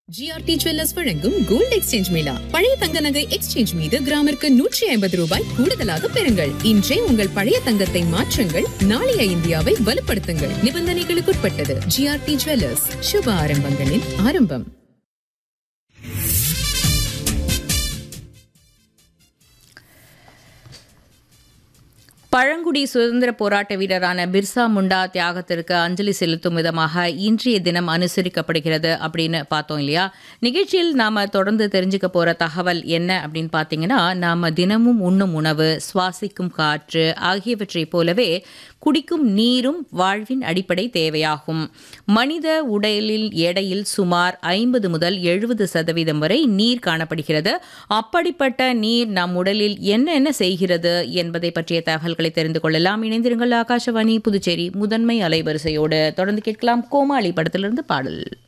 GRT jewellers வழங்கும் gold exchange மேளா பழைய தங்க நகை எக்ஸ்சேஞ்ச் மீது கிராமிற்கு நூற்றி ஐம்பது ரூபாய் கூடுதலாக பெறுங்கள் இன்றே உங்கள் பழைய தங்கத்தை மாற்றுங்கள் நாளைய இந்தியாவை வலுப்படுத்துங்கள் நிபந்தனைகளுக்குட்பட்டது ஜிஆர்டி ஜுவல்லர்ஸ் சுப ஆரம்பங்களின் ஆரம்பம் பழங்குடி சுதந்திர போராட்ட வீரரான பிர்சா முண்டா தியாகத்திற்கு அஞ்சலி செலுத்தும் விதமாக இன்றைய தினம் அனுசரிக்கப்படுகிறது அப்படின்னு பார்த்தோம் இல்லையா நிகழ்ச்சியில் நாம் தொடர்ந்து தெரிஞ்சுக்க போகிற தகவல் என்ன அப்படின்னு பார்த்தீங்கன்னா நாம் தினமும் உண்ணும் உணவு சுவாசிக்கும் காற்று ஆகியவற்றைப் போலவே குடிக்கும் நீரும் வாழ்வின் அடிப்படை தேவையாகும் மனித உடலில் எடையில் சுமார் ஐம்பது முதல் எழுபது சதவீதம் வரை நீர் காணப்படுகிறது அப்படிப்பட்ட நீர் நம் உடலில் என்ன என்ன செய்கிறது என்பதை பற்றிய தகவல்களை தெரிந்து கொள்ளலாம் இணைந்திருங்கள் ஆகாஷவாணி புதுச்சேரி முதன்மை அலைவரிசையோடு தொடர்ந்து கேட்கலாம் கோமாளி படத்திலிருந்து பாடல்